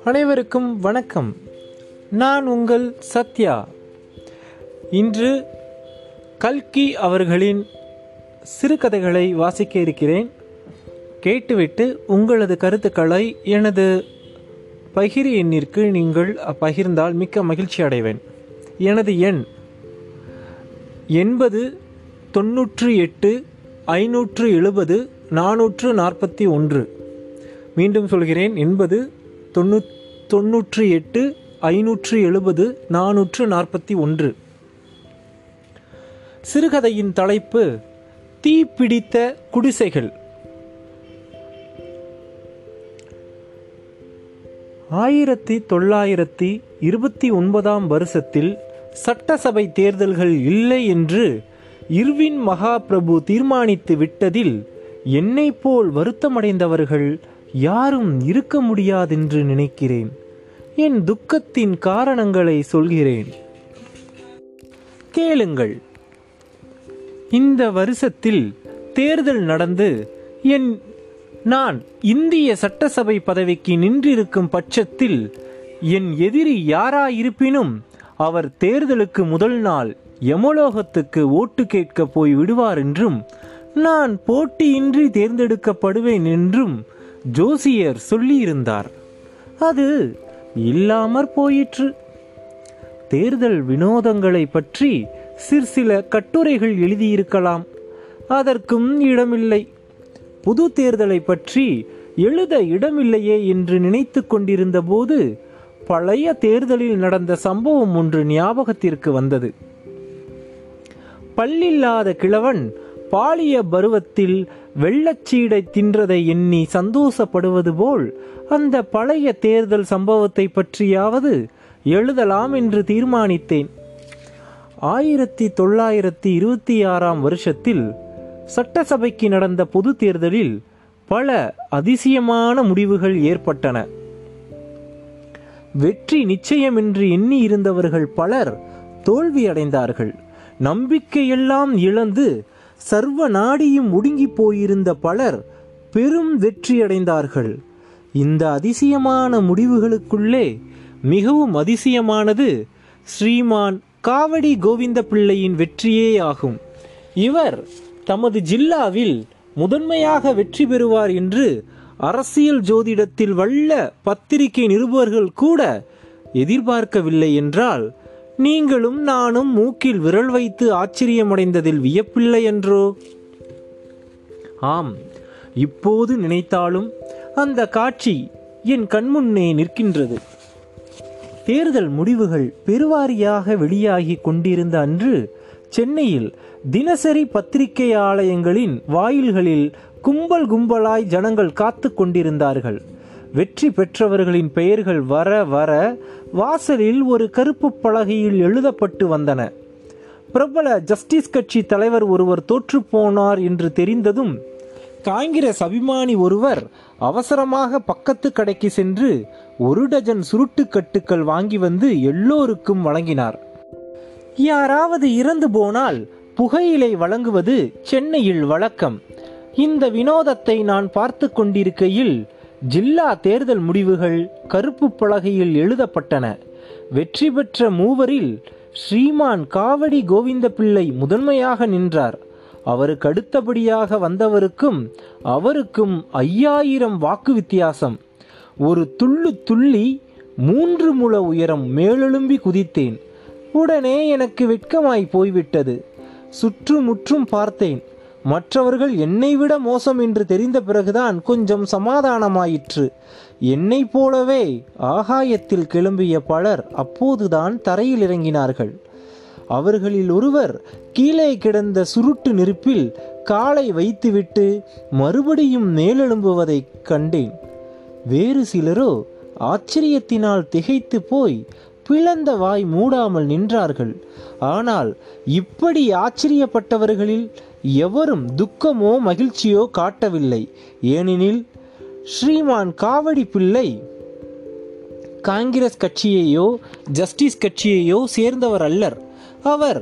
அனைவருக்கும் வணக்கம் நான் உங்கள் சத்யா இன்று கல்கி அவர்களின் சிறுகதைகளை வாசிக்க இருக்கிறேன் கேட்டுவிட்டு உங்களது கருத்துக்களை எனது பகிர் எண்ணிற்கு நீங்கள் பகிர்ந்தால் மிக்க மகிழ்ச்சி அடைவேன் எனது எண் எண்பது தொன்னூற்று எட்டு ஐநூற்று எழுபது நானூற்று நாற்பத்தி ஒன்று மீண்டும் சொல்கிறேன் எண்பது தொண்ணூ தொன்னூற்று எட்டு ஐநூற்று எழுபது நானூற்று நாற்பத்தி ஒன்று சிறுகதையின் தலைப்பு தீப்பிடித்த குடிசைகள் ஆயிரத்தி தொள்ளாயிரத்தி இருபத்தி ஒன்பதாம் வருஷத்தில் சட்டசபை தேர்தல்கள் இல்லை என்று இர்வின் மகாபிரபு தீர்மானித்து விட்டதில் என்னை போல் வருத்தமடைந்தவர்கள் யாரும் இருக்க முடியாதென்று நினைக்கிறேன் என் துக்கத்தின் காரணங்களை சொல்கிறேன் கேளுங்கள் இந்த வருஷத்தில் தேர்தல் நடந்து என் நான் இந்திய சட்டசபை பதவிக்கு நின்றிருக்கும் பட்சத்தில் என் எதிரி யாராயிருப்பினும் அவர் தேர்தலுக்கு முதல் நாள் யமலோகத்துக்கு ஓட்டு கேட்க போய் விடுவார் என்றும் நான் போட்டியின்றி தேர்ந்தெடுக்கப்படுவேன் என்றும் ஜோசியர் சொல்லியிருந்தார் அது இல்லாமற் போயிற்று தேர்தல் வினோதங்களை பற்றி சிற்சில கட்டுரைகள் எழுதியிருக்கலாம் அதற்கும் இடமில்லை புது தேர்தலை பற்றி எழுத இடமில்லையே என்று நினைத்து கொண்டிருந்த போது பழைய தேர்தலில் நடந்த சம்பவம் ஒன்று ஞாபகத்திற்கு வந்தது பல்லில்லாத கிழவன் பாலிய பருவத்தில் வெள்ளச்சீடை தின்றதை எண்ணி சந்தோஷப்படுவது போல் அந்த பழைய தேர்தல் சம்பவத்தை பற்றியாவது எழுதலாம் என்று தீர்மானித்தேன் ஆயிரத்தி தொள்ளாயிரத்தி இருபத்தி ஆறாம் வருஷத்தில் சட்டசபைக்கு நடந்த பொது தேர்தலில் பல அதிசயமான முடிவுகள் ஏற்பட்டன வெற்றி நிச்சயம் என்று எண்ணி இருந்தவர்கள் பலர் தோல்வியடைந்தார்கள் நம்பிக்கையெல்லாம் இழந்து சர்வ நாடியும் ஒடுங்கி போயிருந்த பலர் பெரும் வெற்றியடைந்தார்கள் இந்த அதிசயமான முடிவுகளுக்குள்ளே மிகவும் அதிசயமானது ஸ்ரீமான் காவடி கோவிந்த பிள்ளையின் வெற்றியே ஆகும் இவர் தமது ஜில்லாவில் முதன்மையாக வெற்றி பெறுவார் என்று அரசியல் ஜோதிடத்தில் வல்ல பத்திரிகை நிருபர்கள் கூட எதிர்பார்க்கவில்லை என்றால் நீங்களும் நானும் மூக்கில் விரல் வைத்து ஆச்சரியமடைந்ததில் வியப்பில்லை என்றோ ஆம் இப்போது நினைத்தாலும் அந்த காட்சி என் கண்முன்னே நிற்கின்றது தேர்தல் முடிவுகள் பெருவாரியாக வெளியாகி கொண்டிருந்த அன்று சென்னையில் தினசரி பத்திரிகை ஆலயங்களின் வாயில்களில் கும்பல் கும்பலாய் ஜனங்கள் காத்து கொண்டிருந்தார்கள் வெற்றி பெற்றவர்களின் பெயர்கள் வர வர வாசலில் ஒரு கருப்பு பலகையில் எழுதப்பட்டு வந்தன பிரபல ஜஸ்டிஸ் கட்சி தலைவர் ஒருவர் தோற்று போனார் என்று தெரிந்ததும் காங்கிரஸ் அபிமானி ஒருவர் அவசரமாக பக்கத்து கடைக்கு சென்று ஒரு டஜன் சுருட்டு கட்டுக்கள் வாங்கி வந்து எல்லோருக்கும் வழங்கினார் யாராவது இறந்து போனால் புகையிலை வழங்குவது சென்னையில் வழக்கம் இந்த வினோதத்தை நான் பார்த்து கொண்டிருக்கையில் ஜில்லா தேர்தல் முடிவுகள் கருப்பு பலகையில் எழுதப்பட்டன வெற்றி பெற்ற மூவரில் ஸ்ரீமான் காவடி கோவிந்த பிள்ளை முதன்மையாக நின்றார் அவருக்கு அடுத்தபடியாக வந்தவருக்கும் அவருக்கும் ஐயாயிரம் வாக்கு வித்தியாசம் ஒரு துள்ளு துள்ளி மூன்று முழ உயரம் மேலெழும்பி குதித்தேன் உடனே எனக்கு வெட்கமாய் போய்விட்டது சுற்றுமுற்றும் பார்த்தேன் மற்றவர்கள் என்னை விட மோசம் என்று தெரிந்த பிறகுதான் கொஞ்சம் சமாதானமாயிற்று என்னை போலவே ஆகாயத்தில் கிளம்பிய பலர் அப்போதுதான் தரையில் இறங்கினார்கள் அவர்களில் ஒருவர் கீழே கிடந்த சுருட்டு நெருப்பில் காலை வைத்துவிட்டு மறுபடியும் மேலெழும்புவதைக் கண்டேன் வேறு சிலரோ ஆச்சரியத்தினால் திகைத்து போய் பிளந்த வாய் மூடாமல் நின்றார்கள் ஆனால் இப்படி ஆச்சரியப்பட்டவர்களில் எவரும் துக்கமோ மகிழ்ச்சியோ காட்டவில்லை ஏனெனில் ஸ்ரீமான் காவடி பிள்ளை காங்கிரஸ் கட்சியையோ ஜஸ்டிஸ் கட்சியையோ சேர்ந்தவர் அல்லர் அவர்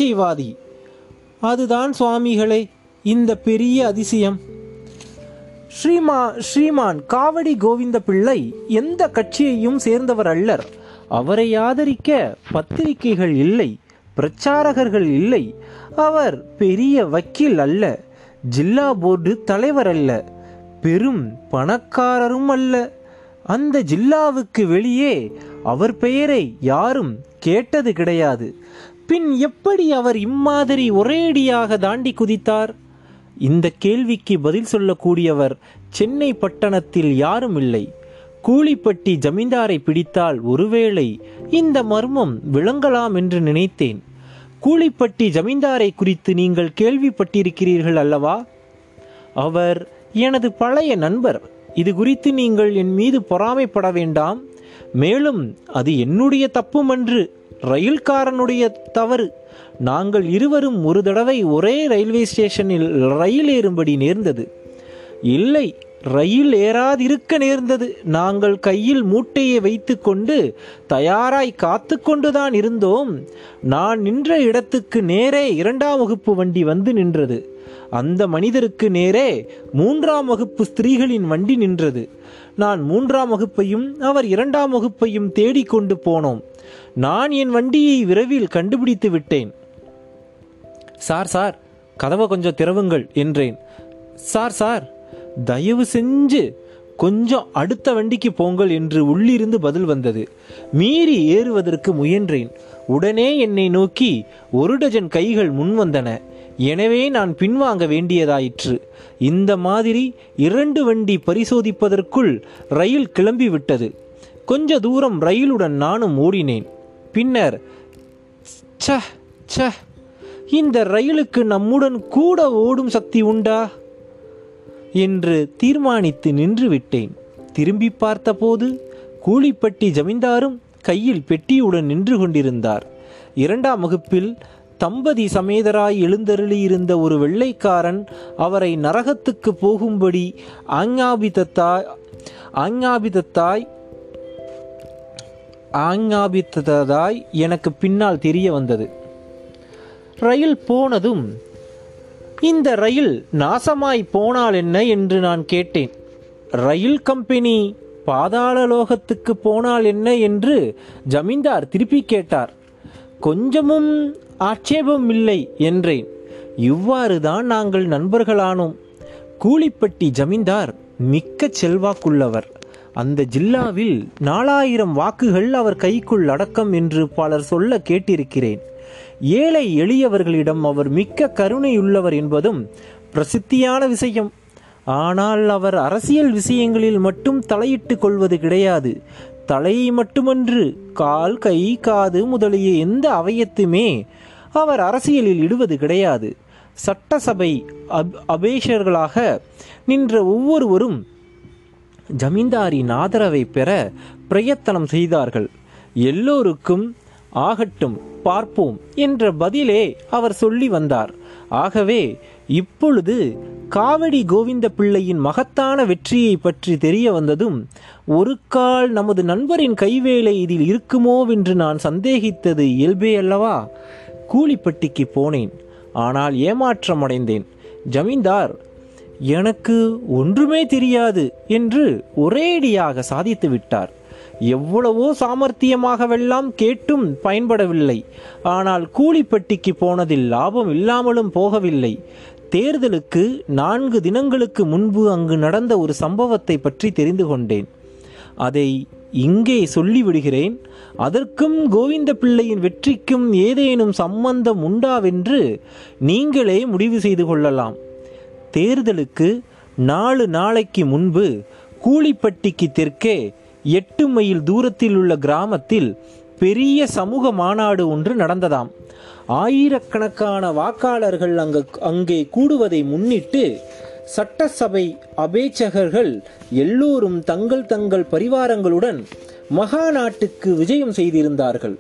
சுயேச்சைவாதி அதுதான் சுவாமிகளே இந்த பெரிய அதிசயம் ஸ்ரீமா ஸ்ரீமான் காவடி கோவிந்த பிள்ளை எந்த கட்சியையும் சேர்ந்தவர் அல்லர் அவரை ஆதரிக்க பத்திரிகைகள் இல்லை பிரச்சாரகர்கள் இல்லை அவர் பெரிய வக்கீல் அல்ல ஜில்லா போர்டு தலைவர் அல்ல பெரும் பணக்காரரும் அல்ல அந்த ஜில்லாவுக்கு வெளியே அவர் பெயரை யாரும் கேட்டது கிடையாது பின் எப்படி அவர் இம்மாதிரி ஒரேடியாக தாண்டி குதித்தார் இந்த கேள்விக்கு பதில் சொல்லக்கூடியவர் சென்னை பட்டணத்தில் யாரும் இல்லை கூலிப்பட்டி ஜமீன்தாரை பிடித்தால் ஒருவேளை இந்த மர்மம் விளங்கலாம் என்று நினைத்தேன் கூலிப்பட்டி ஜமீன்தாரை குறித்து நீங்கள் கேள்விப்பட்டிருக்கிறீர்கள் அல்லவா அவர் எனது பழைய நண்பர் இது குறித்து நீங்கள் என் மீது பொறாமைப்பட வேண்டாம் மேலும் அது என்னுடைய தப்புமன்று ரயில்காரனுடைய தவறு நாங்கள் இருவரும் ஒரு தடவை ஒரே ரயில்வே ஸ்டேஷனில் ரயில் ஏறும்படி நேர்ந்தது இல்லை ரயில் ஏறாதிருக்க நேர்ந்தது நாங்கள் கையில் மூட்டையை வைத்துக்கொண்டு தயாராய் காத்து கொண்டுதான் இருந்தோம் நான் நின்ற இடத்துக்கு நேரே இரண்டாம் வகுப்பு வண்டி வந்து நின்றது அந்த மனிதருக்கு நேரே மூன்றாம் வகுப்பு ஸ்திரீகளின் வண்டி நின்றது நான் மூன்றாம் வகுப்பையும் அவர் இரண்டாம் வகுப்பையும் தேடிக்கொண்டு போனோம் நான் என் வண்டியை விரைவில் கண்டுபிடித்து விட்டேன் சார் சார் கதவை கொஞ்சம் திறவுங்கள் என்றேன் சார் சார் தயவு செஞ்சு கொஞ்சம் அடுத்த வண்டிக்கு போங்கள் என்று உள்ளிருந்து பதில் வந்தது மீறி ஏறுவதற்கு முயன்றேன் உடனே என்னை நோக்கி ஒரு டஜன் கைகள் முன் வந்தன எனவே நான் பின்வாங்க வேண்டியதாயிற்று இந்த மாதிரி இரண்டு வண்டி பரிசோதிப்பதற்குள் ரயில் கிளம்பி விட்டது கொஞ்ச தூரம் ரயிலுடன் நானும் ஓடினேன் பின்னர் ச்ச ச்ச இந்த ரயிலுக்கு நம்முடன் கூட ஓடும் சக்தி உண்டா என்று தீர்மானித்து நின்று விட்டேன் திரும்பி பார்த்தபோது கூலிப்பட்டி ஜமீன்தாரும் கையில் பெட்டியுடன் நின்று கொண்டிருந்தார் இரண்டாம் வகுப்பில் தம்பதி சமேதராய் எழுந்தருளியிருந்த ஒரு வெள்ளைக்காரன் அவரை நரகத்துக்கு போகும்படி ஆஞ்ஞாபித்தத்தாய் ஆஞ்ஞாபித்தத்தாய் ஆஞ்ஞாபித்ததாய் எனக்கு பின்னால் தெரிய வந்தது ரயில் போனதும் இந்த ரயில் நாசமாய் போனால் என்ன என்று நான் கேட்டேன் ரயில் கம்பெனி பாதாள லோகத்துக்கு போனால் என்ன என்று ஜமீன்தார் திருப்பி கேட்டார் கொஞ்சமும் ஆட்சேபம் இல்லை என்றேன் இவ்வாறு தான் நாங்கள் நண்பர்களானோம் கூலிப்பட்டி ஜமீன்தார் மிக்க செல்வாக்குள்ளவர் அந்த ஜில்லாவில் நாலாயிரம் வாக்குகள் அவர் கைக்குள் அடக்கம் என்று பலர் சொல்ல கேட்டிருக்கிறேன் ஏழை எளியவர்களிடம் அவர் மிக்க கருணையுள்ளவர் என்பதும் பிரசித்தியான விஷயம் ஆனால் அவர் அரசியல் விஷயங்களில் மட்டும் தலையிட்டு கொள்வது கிடையாது தலையை மட்டுமன்று கால் கை காது முதலிய எந்த அவயத்துமே அவர் அரசியலில் இடுவது கிடையாது சட்டசபை அப் அபேஷர்களாக நின்ற ஒவ்வொருவரும் ஜமீன்தாரின் ஆதரவை பெற பிரயத்தனம் செய்தார்கள் எல்லோருக்கும் ஆகட்டும் பார்ப்போம் என்ற பதிலே அவர் சொல்லி வந்தார் ஆகவே இப்பொழுது காவடி கோவிந்த பிள்ளையின் மகத்தான வெற்றியை பற்றி தெரிய வந்ததும் ஒரு கால் நமது நண்பரின் கைவேலை இதில் இருக்குமோ என்று நான் சந்தேகித்தது இயல்பே அல்லவா கூலிப்பட்டிக்கு போனேன் ஆனால் ஏமாற்றமடைந்தேன் ஜமீன்தார் எனக்கு ஒன்றுமே தெரியாது என்று ஒரேடியாக சாதித்து விட்டார் எவ்வளவோ சாமர்த்தியமாகவெல்லாம் கேட்டும் பயன்படவில்லை ஆனால் கூலிப்பட்டிக்கு போனதில் லாபம் இல்லாமலும் போகவில்லை தேர்தலுக்கு நான்கு தினங்களுக்கு முன்பு அங்கு நடந்த ஒரு சம்பவத்தை பற்றி தெரிந்து கொண்டேன் அதை இங்கே சொல்லிவிடுகிறேன் அதற்கும் கோவிந்த பிள்ளையின் வெற்றிக்கும் ஏதேனும் சம்பந்தம் உண்டாவென்று நீங்களே முடிவு செய்து கொள்ளலாம் தேர்தலுக்கு நாலு நாளைக்கு முன்பு கூலிப்பட்டிக்கு தெற்கே எட்டு மைல் தூரத்தில் உள்ள கிராமத்தில் பெரிய சமூக மாநாடு ஒன்று நடந்ததாம் ஆயிரக்கணக்கான வாக்காளர்கள் அங்கு அங்கே கூடுவதை முன்னிட்டு சட்டசபை அபேட்சகர்கள் எல்லோரும் தங்கள் தங்கள் பரிவாரங்களுடன் மகாநாட்டுக்கு விஜயம் செய்திருந்தார்கள்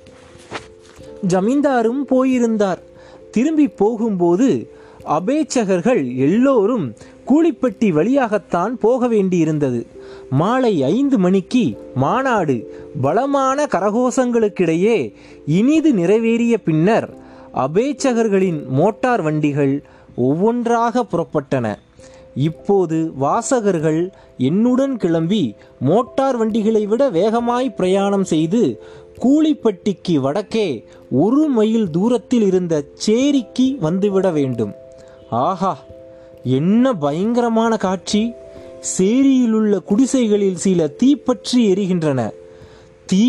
ஜமீன்தாரும் போயிருந்தார் திரும்பி போகும்போது அபேட்சகர்கள் எல்லோரும் கூலிப்பட்டி வழியாகத்தான் போக வேண்டியிருந்தது மாலை ஐந்து மணிக்கு மாநாடு பலமான கரகோஷங்களுக்கிடையே இனிது நிறைவேறிய பின்னர் அபேட்சகர்களின் மோட்டார் வண்டிகள் ஒவ்வொன்றாக புறப்பட்டன இப்போது வாசகர்கள் என்னுடன் கிளம்பி மோட்டார் வண்டிகளை விட வேகமாய் பிரயாணம் செய்து கூலிப்பட்டிக்கு வடக்கே ஒரு மைல் தூரத்தில் இருந்த சேரிக்கு வந்துவிட வேண்டும் ஆஹா என்ன பயங்கரமான காட்சி சேரியிலுள்ள குடிசைகளில் சில தீப்பற்றி எரிகின்றன தீ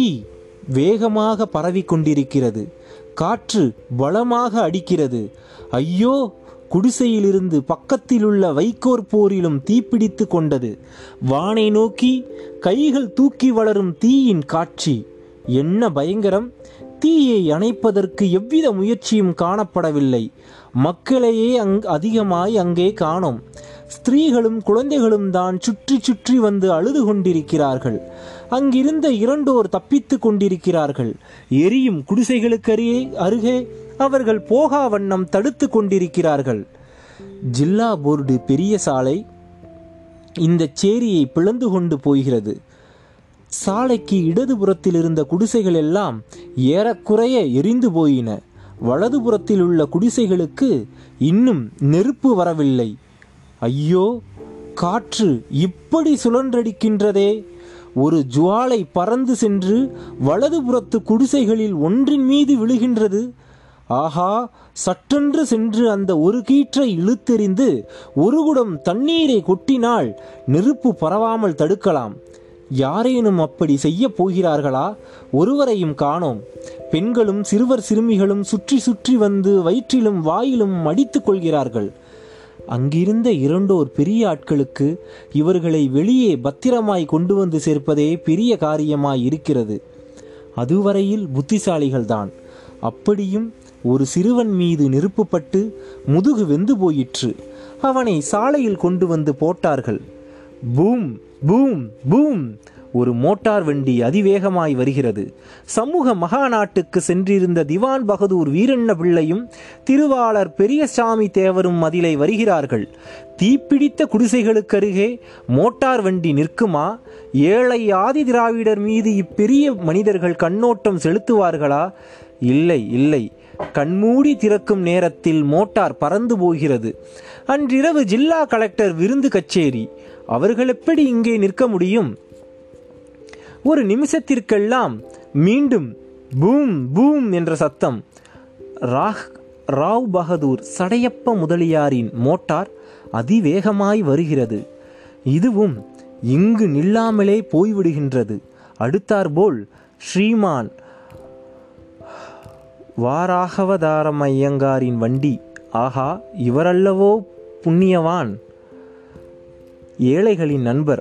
வேகமாக பரவிக் கொண்டிருக்கிறது காற்று பலமாக அடிக்கிறது ஐயோ குடிசையிலிருந்து பக்கத்திலுள்ள வைக்கோற் போரிலும் தீப்பிடித்து கொண்டது வானை நோக்கி கைகள் தூக்கி வளரும் தீயின் காட்சி என்ன பயங்கரம் தீயை அணைப்பதற்கு எவ்வித முயற்சியும் காணப்படவில்லை மக்களையே அங் அதிகமாய் அங்கே காணோம் ஸ்திரீகளும் குழந்தைகளும் தான் சுற்றி சுற்றி வந்து அழுது கொண்டிருக்கிறார்கள் அங்கிருந்த இரண்டோர் தப்பித்து கொண்டிருக்கிறார்கள் எரியும் குடிசைகளுக்கருகே அருகே அவர்கள் போகா வண்ணம் தடுத்து கொண்டிருக்கிறார்கள் ஜில்லா போர்டு பெரிய சாலை இந்த சேரியை பிளந்து கொண்டு போகிறது சாலைக்கு இடதுபுறத்தில் இருந்த குடிசைகள் எல்லாம் ஏறக்குறைய எரிந்து போயின வலதுபுறத்தில் உள்ள குடிசைகளுக்கு இன்னும் நெருப்பு வரவில்லை ஐயோ காற்று இப்படி சுழன்றடிக்கின்றதே ஒரு ஜுவாலை பறந்து சென்று வலதுபுறத்து குடிசைகளில் ஒன்றின் மீது விழுகின்றது ஆஹா சற்றென்று சென்று அந்த ஒரு கீற்றை இழுத்தெறிந்து ஒரு குடம் தண்ணீரை கொட்டினால் நெருப்பு பரவாமல் தடுக்கலாம் யாரேனும் அப்படி செய்ய போகிறார்களா ஒருவரையும் காணோம் பெண்களும் சிறுவர் சிறுமிகளும் சுற்றி சுற்றி வந்து வயிற்றிலும் வாயிலும் அடித்துக் கொள்கிறார்கள் அங்கிருந்த இரண்டோர் பெரிய ஆட்களுக்கு இவர்களை வெளியே பத்திரமாய் கொண்டு வந்து சேர்ப்பதே பெரிய காரியமாய் இருக்கிறது அதுவரையில் புத்திசாலிகள்தான் அப்படியும் ஒரு சிறுவன் மீது நெருப்புப்பட்டு முதுகு வெந்து போயிற்று அவனை சாலையில் கொண்டு வந்து போட்டார்கள் பூம் பூம் பூம் ஒரு மோட்டார் வண்டி அதிவேகமாய் வருகிறது சமூக மகாநாட்டுக்கு சென்றிருந்த திவான் பகதூர் வீரண்ண பிள்ளையும் திருவாளர் பெரியசாமி தேவரும் அதிலை வருகிறார்கள் தீப்பிடித்த குடிசைகளுக்கருகே மோட்டார் வண்டி நிற்குமா ஏழை ஆதி திராவிடர் மீது இப்பெரிய மனிதர்கள் கண்ணோட்டம் செலுத்துவார்களா இல்லை இல்லை கண்மூடி திறக்கும் நேரத்தில் மோட்டார் பறந்து போகிறது அன்றிரவு ஜில்லா கலெக்டர் விருந்து கச்சேரி அவர்கள் எப்படி இங்கே நிற்க முடியும் ஒரு நிமிஷத்திற்கெல்லாம் மீண்டும் பூம் பூம் என்ற சத்தம் ராஹ் ராவ் பகதூர் சடையப்ப முதலியாரின் மோட்டார் அதிவேகமாய் வருகிறது இதுவும் இங்கு நில்லாமலே போய்விடுகின்றது அடுத்தாற்போல் ஸ்ரீமான் வாராகவதாரம் ஐயங்காரின் வண்டி ஆஹா இவரல்லவோ புண்ணியவான் ஏழைகளின் நண்பர்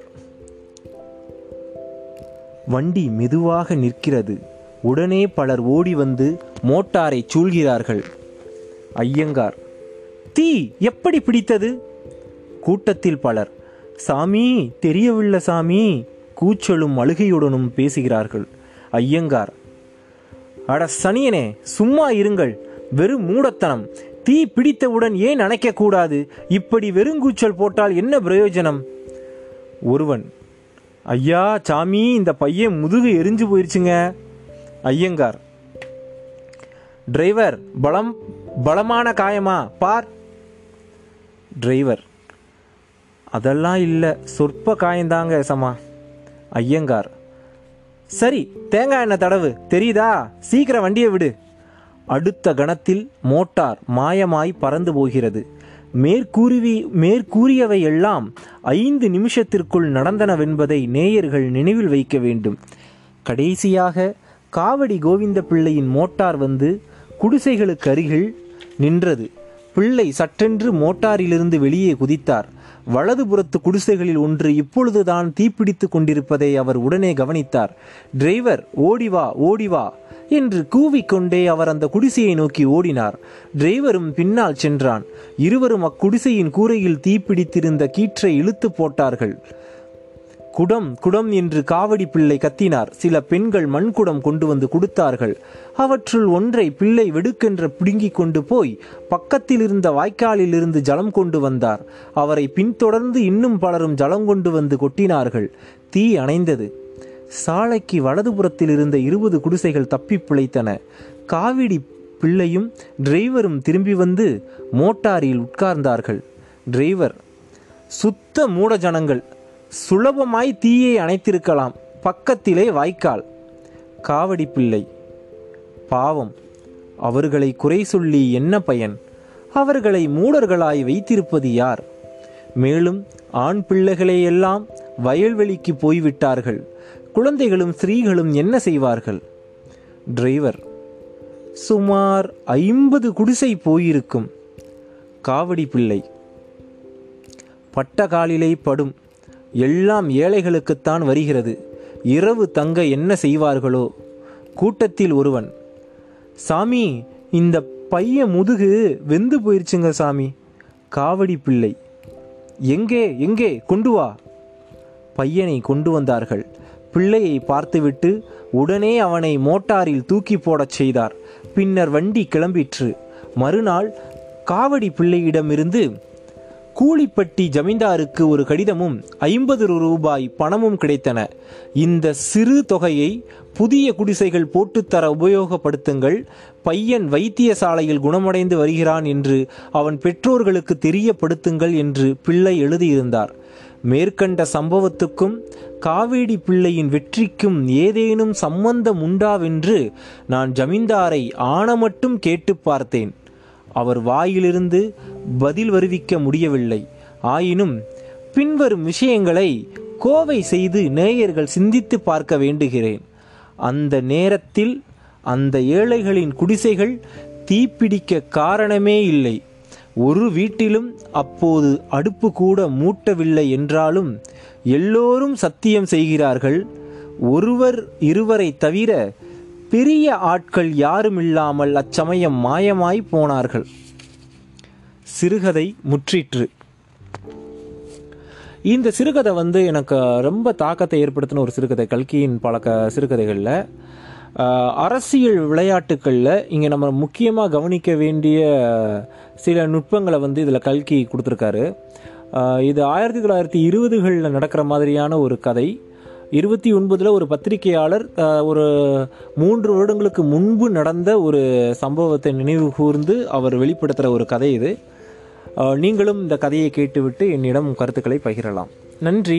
வண்டி மெதுவாக நிற்கிறது உடனே பலர் ஓடி வந்து மோட்டாரை சூழ்கிறார்கள் ஐயங்கார் தீ எப்படி பிடித்தது கூட்டத்தில் பலர் சாமி தெரியவில்லை சாமி கூச்சலும் அழுகையுடனும் பேசுகிறார்கள் ஐயங்கார் அட சனியனே சும்மா இருங்கள் வெறும் மூடத்தனம் தீ பிடித்தவுடன் ஏன் அணைக்கக்கூடாது இப்படி வெறுங்கூச்சல் போட்டால் என்ன பிரயோஜனம் ஒருவன் ஐயா சாமி இந்த பையன் முதுகு எரிஞ்சு போயிருச்சுங்க ஐயங்கார் டிரைவர் பலம் பலமான காயமா பார் டிரைவர் அதெல்லாம் இல்லை சொற்ப காயந்தாங்க சமா ஐயங்கார் சரி தேங்காய் எண்ணெய் தடவு தெரியுதா சீக்கிரம் வண்டியை விடு அடுத்த கணத்தில் மோட்டார் மாயமாய் பறந்து போகிறது மேற்கூறிவி மேற்கூறியவை எல்லாம் ஐந்து நிமிஷத்திற்குள் நடந்தனவென்பதை நேயர்கள் நினைவில் வைக்க வேண்டும் கடைசியாக காவடி கோவிந்த பிள்ளையின் மோட்டார் வந்து குடிசைகளுக்கு அருகில் நின்றது பிள்ளை சட்டென்று மோட்டாரிலிருந்து வெளியே குதித்தார் வலதுபுறத்து குடிசைகளில் ஒன்று இப்பொழுதுதான் தீப்பிடித்து கொண்டிருப்பதை அவர் உடனே கவனித்தார் டிரைவர் ஓடிவா ஓடிவா என்று கூவிக்கொண்டே அவர் அந்த குடிசையை நோக்கி ஓடினார் டிரைவரும் பின்னால் சென்றான் இருவரும் அக்குடிசையின் கூரையில் தீப்பிடித்திருந்த கீற்றை இழுத்து போட்டார்கள் குடம் குடம் என்று காவடி பிள்ளை கத்தினார் சில பெண்கள் மண்குடம் கொண்டு வந்து கொடுத்தார்கள் அவற்றுள் ஒன்றை பிள்ளை வெடுக்கென்ற பிடுங்கிக் கொண்டு போய் பக்கத்தில் இருந்த வாய்க்காலில் இருந்து ஜலம் கொண்டு வந்தார் அவரை பின்தொடர்ந்து இன்னும் பலரும் ஜலம் கொண்டு வந்து கொட்டினார்கள் தீ அணைந்தது சாலைக்கு வலதுபுறத்தில் இருந்த இருபது குடிசைகள் தப்பி பிழைத்தன காவிடி பிள்ளையும் டிரைவரும் திரும்பி வந்து மோட்டாரில் உட்கார்ந்தார்கள் டிரைவர் சுத்த மூட ஜனங்கள் சுலபமாய் தீயை அணைத்திருக்கலாம் பக்கத்திலே வாய்க்கால் காவடி பிள்ளை பாவம் அவர்களை குறை சொல்லி என்ன பயன் அவர்களை மூடர்களாய் வைத்திருப்பது யார் மேலும் ஆண் பிள்ளைகளையெல்லாம் வயல்வெளிக்கு போய்விட்டார்கள் குழந்தைகளும் ஸ்திரீகளும் என்ன செய்வார்கள் டிரைவர் சுமார் ஐம்பது குடிசை போயிருக்கும் காவடி பிள்ளை பட்ட காலிலே படும் எல்லாம் ஏழைகளுக்குத்தான் வருகிறது இரவு தங்க என்ன செய்வார்களோ கூட்டத்தில் ஒருவன் சாமி இந்த பைய முதுகு வெந்து போயிருச்சுங்க சாமி காவடி பிள்ளை எங்கே எங்கே கொண்டு வா பையனை கொண்டு வந்தார்கள் பிள்ளையை பார்த்துவிட்டு உடனே அவனை மோட்டாரில் தூக்கி போடச் செய்தார் பின்னர் வண்டி கிளம்பிற்று மறுநாள் காவடி பிள்ளையிடமிருந்து கூலிப்பட்டி ஜமீன்தாருக்கு ஒரு கடிதமும் ஐம்பது ரூபாய் பணமும் கிடைத்தன இந்த சிறு தொகையை புதிய குடிசைகள் போட்டுத்தர உபயோகப்படுத்துங்கள் பையன் வைத்தியசாலையில் குணமடைந்து வருகிறான் என்று அவன் பெற்றோர்களுக்கு தெரியப்படுத்துங்கள் என்று பிள்ளை எழுதியிருந்தார் மேற்கண்ட சம்பவத்துக்கும் காவேடி பிள்ளையின் வெற்றிக்கும் ஏதேனும் சம்பந்தம் உண்டாவென்று நான் ஜமீன்தாரை ஆணமட்டும் கேட்டு பார்த்தேன் அவர் வாயிலிருந்து பதில் வருவிக்க முடியவில்லை ஆயினும் பின்வரும் விஷயங்களை கோவை செய்து நேயர்கள் சிந்தித்து பார்க்க வேண்டுகிறேன் அந்த நேரத்தில் அந்த ஏழைகளின் குடிசைகள் தீப்பிடிக்க காரணமே இல்லை ஒரு வீட்டிலும் அப்போது அடுப்பு கூட மூட்டவில்லை என்றாலும் எல்லோரும் சத்தியம் செய்கிறார்கள் ஒருவர் இருவரை தவிர பெரிய ஆட்கள் யாருமில்லாமல் அச்சமயம் மாயமாய் போனார்கள் சிறுகதை முற்றிற்று இந்த சிறுகதை வந்து எனக்கு ரொம்ப தாக்கத்தை ஏற்படுத்தின ஒரு சிறுகதை கல்கியின் பல க சிறுகதைகளில் ஆஹ், அரசியல் விளையாட்டுகளில் இங்கே நம்ம முக்கியமாக கவனிக்க வேண்டிய சில நுட்பங்களை வந்து இதில் கல்கி கொடுத்துருக்காரு ஆஹ், இது ஆயிரத்தி தொள்ளாயிரத்தி இருபதுகளில் நடக்கிற மாதிரியான ஒரு கதை இருபத்தி ஒன்பதில் ஒரு பத்திரிகையாளர் ஆஹ், ஒரு மூன்று வருடங்களுக்கு முன்பு நடந்த ஒரு சம்பவத்தை நினைவு கூர்ந்து அவர் வெளிப்படுத்துகிற ஒரு கதை இது ஆஹ், நீங்களும் இந்த கதையை கேட்டுவிட்டு என்னிடம் கருத்துக்களை பகிரலாம் நன்றி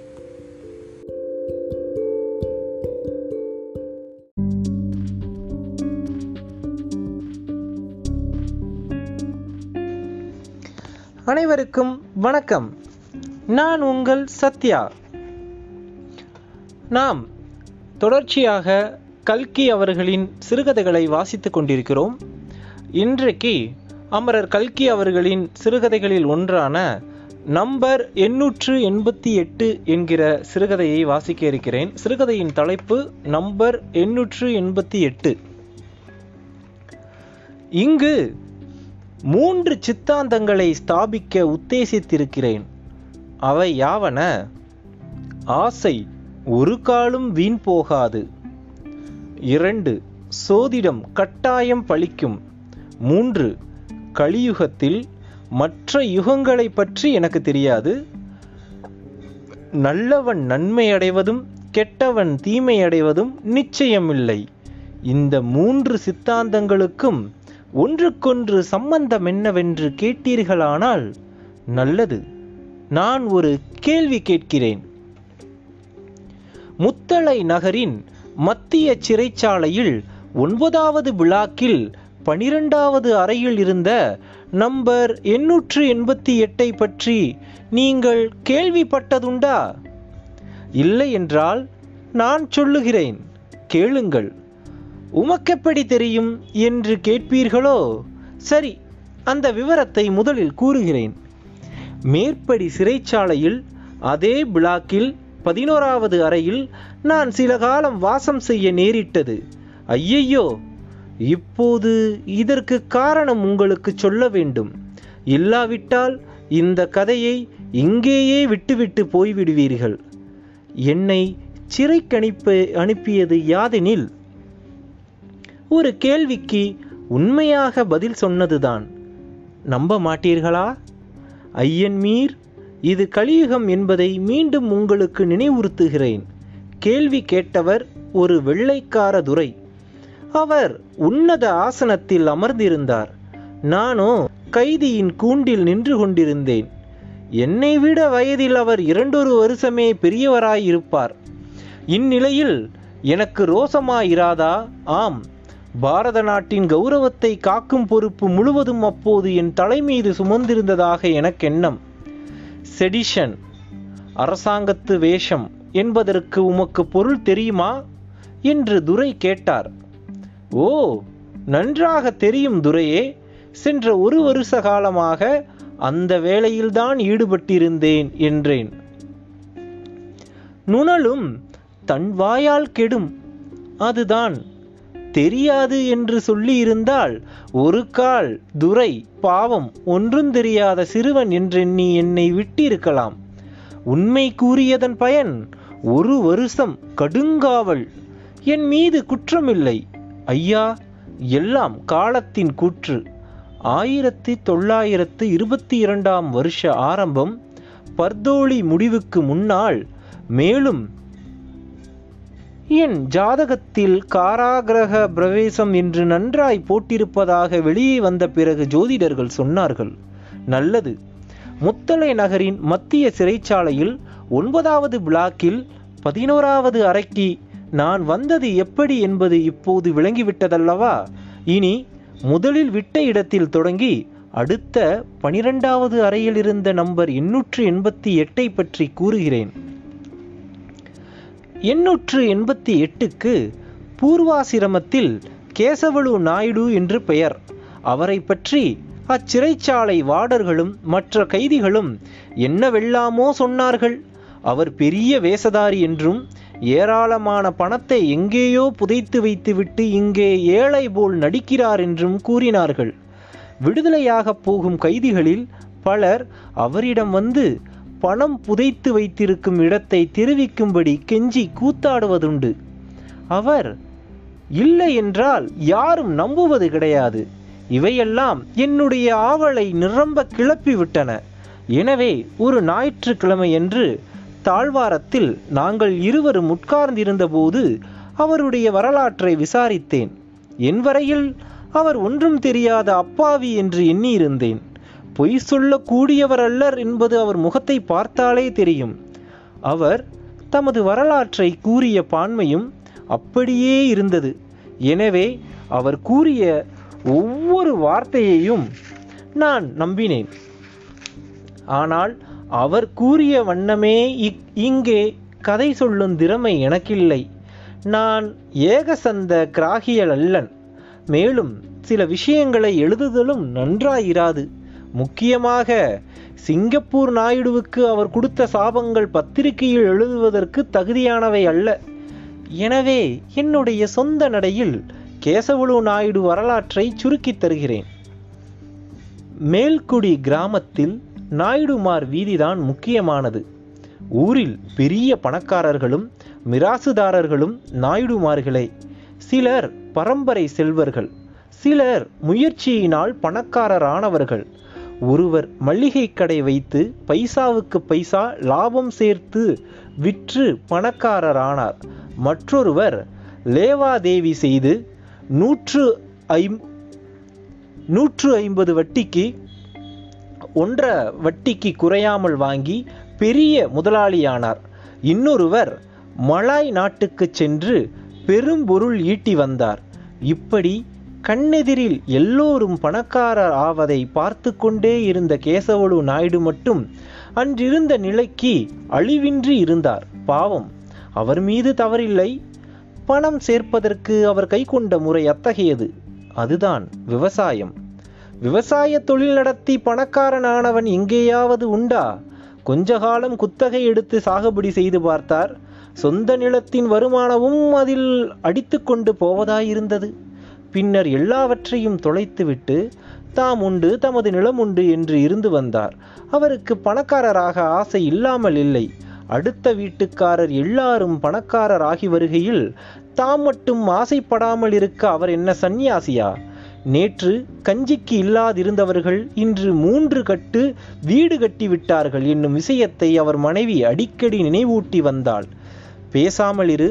அனைவருக்கும் வணக்கம் நான் உங்கள் சத்யா நாம் தொடர்ச்சியாக கல்கி அவர்களின் சிறுகதைகளை வாசித்துக் கொண்டிருக்கிறோம் இன்றைக்கு அமரர் கல்கி அவர்களின் சிறுகதைகளில் ஒன்றான நம்பர் எண்ணூற்று எண்பத்தி எட்டு என்கிற சிறுகதையை வாசிக்க இருக்கிறேன் சிறுகதையின் தலைப்பு நம்பர் எண்ணூற்று எண்பத்தி எட்டு இங்கு மூன்று சித்தாந்தங்களை ஸ்தாபிக்க உத்தேசித்திருக்கிறேன் அவை யாவன ஆசை ஒரு காலும் வீண் போகாது இரண்டு சோதிடம் கட்டாயம் பலிக்கும் மூன்று கலியுகத்தில் மற்ற யுகங்களை பற்றி எனக்கு தெரியாது நல்லவன் நன்மை அடைவதும் கெட்டவன் தீமை அடைவதும் நிச்சயமில்லை இந்த மூன்று சித்தாந்தங்களுக்கும் ஒன்றுக்கொன்று சம்பந்தம் என்னவென்று கேட்டீர்களானால் நல்லது நான் ஒரு கேள்வி கேட்கிறேன் முத்தளை நகரின் மத்திய சிறைச்சாலையில் ஒன்பதாவது விழாக்கில் பனிரெண்டாவது அறையில் இருந்த நம்பர் எண்ணூற்று எண்பத்தி எட்டை பற்றி நீங்கள் கேள்விப்பட்டதுண்டா இல்லை என்றால் நான் சொல்லுகிறேன் கேளுங்கள் உமக்கெப்படி தெரியும் என்று கேட்பீர்களோ சரி அந்த விவரத்தை முதலில் கூறுகிறேன் மேற்படி சிறைச்சாலையில் அதே பிளாக்கில் பதினோராவது அறையில் நான் சில காலம் வாசம் செய்ய நேரிட்டது ஐயையோ இப்போது இதற்கு காரணம் உங்களுக்கு சொல்ல வேண்டும் இல்லாவிட்டால் இந்த கதையை இங்கேயே விட்டுவிட்டு போய்விடுவீர்கள் என்னை சிறைக்கணிப்பு அனுப்பியது யாதெனில் ஒரு கேள்விக்கு உண்மையாக பதில் சொன்னதுதான் நம்ப மாட்டீர்களா ஐயன் மீர் இது கலியுகம் என்பதை மீண்டும் உங்களுக்கு நினைவுறுத்துகிறேன் கேள்வி கேட்டவர் ஒரு வெள்ளைக்கார துரை அவர் உன்னத ஆசனத்தில் அமர்ந்திருந்தார் நானோ கைதியின் கூண்டில் நின்று கொண்டிருந்தேன் என்னை விட வயதில் அவர் இரண்டொரு வருஷமே பெரியவராயிருப்பார் இந்நிலையில் எனக்கு ரோசமாயிராதா ஆம் பாரத நாட்டின் கௌரவத்தை காக்கும் பொறுப்பு முழுவதும் அப்போது என் தலைமீது சுமந்திருந்ததாக எனக்கெண்ணம் செடிஷன் அரசாங்கத்து வேஷம் என்பதற்கு உமக்கு பொருள் தெரியுமா என்று துரை கேட்டார் ஓ நன்றாக தெரியும் துரையே சென்ற ஒரு வருஷ காலமாக அந்த வேலையில்தான் ஈடுபட்டிருந்தேன் என்றேன் நுணலும் தன் வாயால் கெடும் அதுதான் தெரியாது என்று சொல்லியிருந்தால் ஒரு கால் துரை பாவம் ஒன்றும் தெரியாத சிறுவன் என்றெண்ணி என்னை விட்டிருக்கலாம் உண்மை கூறியதன் பயன் ஒரு வருஷம் கடுங்காவல் என் மீது குற்றமில்லை ஐயா எல்லாம் காலத்தின் கூற்று ஆயிரத்தி தொள்ளாயிரத்து இருபத்தி இரண்டாம் வருஷ ஆரம்பம் பர்தோலி முடிவுக்கு முன்னால் மேலும் என் ஜாதகத்தில் காராகிரக பிரவேசம் என்று நன்றாய் போட்டிருப்பதாக வெளியே வந்த பிறகு ஜோதிடர்கள் சொன்னார்கள் நல்லது முத்தலை நகரின் மத்திய சிறைச்சாலையில் ஒன்பதாவது பிளாக்கில் பதினோராவது அறைக்கு நான் வந்தது எப்படி என்பது இப்போது விளங்கிவிட்டதல்லவா இனி முதலில் விட்ட இடத்தில் தொடங்கி அடுத்த பனிரெண்டாவது அறையில் இருந்த நம்பர் எண்ணூற்று எண்பத்தி எட்டை பற்றி கூறுகிறேன் எண்ணூற்று எண்பத்தி எட்டுக்கு பூர்வாசிரமத்தில் கேசவலு நாயுடு என்று பெயர் அவரை பற்றி அச்சிறைச்சாலை வார்டர்களும் மற்ற கைதிகளும் என்னவெல்லாமோ சொன்னார்கள் அவர் பெரிய வேஷதாரி என்றும் ஏராளமான பணத்தை எங்கேயோ புதைத்து வைத்துவிட்டு இங்கே ஏழை போல் நடிக்கிறார் என்றும் கூறினார்கள் விடுதலையாகப் போகும் கைதிகளில் பலர் அவரிடம் வந்து பணம் புதைத்து வைத்திருக்கும் இடத்தை தெரிவிக்கும்படி கெஞ்சி கூத்தாடுவதுண்டு அவர் இல்லை என்றால் யாரும் நம்புவது கிடையாது இவையெல்லாம் என்னுடைய ஆவலை நிரம்ப கிளப்பிவிட்டன எனவே ஒரு ஞாயிற்றுக்கிழமையன்று தாழ்வாரத்தில் நாங்கள் இருவரும் உட்கார்ந்திருந்தபோது அவருடைய வரலாற்றை விசாரித்தேன் என் வரையில் அவர் ஒன்றும் தெரியாத அப்பாவி என்று எண்ணியிருந்தேன் பொய் சொல்லக்கூடியவர் அல்லர் என்பது அவர் முகத்தை பார்த்தாலே தெரியும் அவர் தமது வரலாற்றை கூறிய பான்மையும் அப்படியே இருந்தது எனவே அவர் கூறிய ஒவ்வொரு வார்த்தையையும் நான் நம்பினேன் ஆனால் அவர் கூறிய வண்ணமே இக்- இங்கே கதை சொல்லும் திறமை எனக்கில்லை நான் ஏகசந்த கிராகியல் அல்லன் மேலும் சில விஷயங்களை எழுதுதலும் நன்றாயிராது முக்கியமாக சிங்கப்பூர் நாயுடுவுக்கு அவர் கொடுத்த சாபங்கள் பத்திரிகையில் எழுதுவதற்கு தகுதியானவை அல்ல எனவே என்னுடைய சொந்த நடையில் கேசவலு நாயுடு வரலாற்றை சுருக்கித் தருகிறேன் மேல்குடி கிராமத்தில் நாயுடுமார் வீதிதான் முக்கியமானது ஊரில் பெரிய பணக்காரர்களும் மிராசுதாரர்களும் நாயுடுமார்களே சிலர் பரம்பரை செல்வர்கள் சிலர் முயற்சியினால் பணக்காரரானவர்கள் ஒருவர் மளிகை கடை வைத்து பைசாவுக்கு பைசா லாபம் சேர்த்து விற்று பணக்காரரானார் மற்றொருவர் லேவாதேவி செய்து நூற்று ஐம் நூற்று ஐம்பது வட்டிக்கு ஒன்ற வட்டிக்கு குறையாமல் வாங்கி பெரிய முதலாளியானார் இன்னொருவர் மலாய் நாட்டுக்குச் சென்று பெரும் பொருள் ஈட்டி வந்தார் இப்படி கண்ணெதிரில் எல்லோரும் பணக்காரர் ஆவதை பார்த்து கொண்டே இருந்த கேசவலு நாயுடு மட்டும் அன்றிருந்த நிலைக்கு அழிவின்றி இருந்தார் பாவம் அவர் மீது தவறில்லை பணம் சேர்ப்பதற்கு அவர் கைக்கொண்ட முறை அத்தகையது அதுதான் விவசாயம் விவசாய தொழில் நடத்தி பணக்காரனானவன் எங்கேயாவது உண்டா கொஞ்ச காலம் குத்தகை எடுத்து சாகுபடி செய்து பார்த்தார் சொந்த நிலத்தின் வருமானமும் அதில் அடித்துக்கொண்டு போவதாயிருந்தது பின்னர் எல்லாவற்றையும் தொலைத்துவிட்டு தாம் உண்டு தமது நிலம் உண்டு என்று இருந்து வந்தார் அவருக்கு பணக்காரராக ஆசை இல்லாமல் இல்லை அடுத்த வீட்டுக்காரர் எல்லாரும் பணக்காரர் ஆகி வருகையில் தாம் மட்டும் ஆசைப்படாமல் இருக்க அவர் என்ன சந்நியாசியா நேற்று கஞ்சிக்கு இல்லாதிருந்தவர்கள் இன்று மூன்று கட்டு வீடு கட்டி விட்டார்கள் என்னும் விஷயத்தை அவர் மனைவி அடிக்கடி நினைவூட்டி வந்தாள் பேசாமல் இரு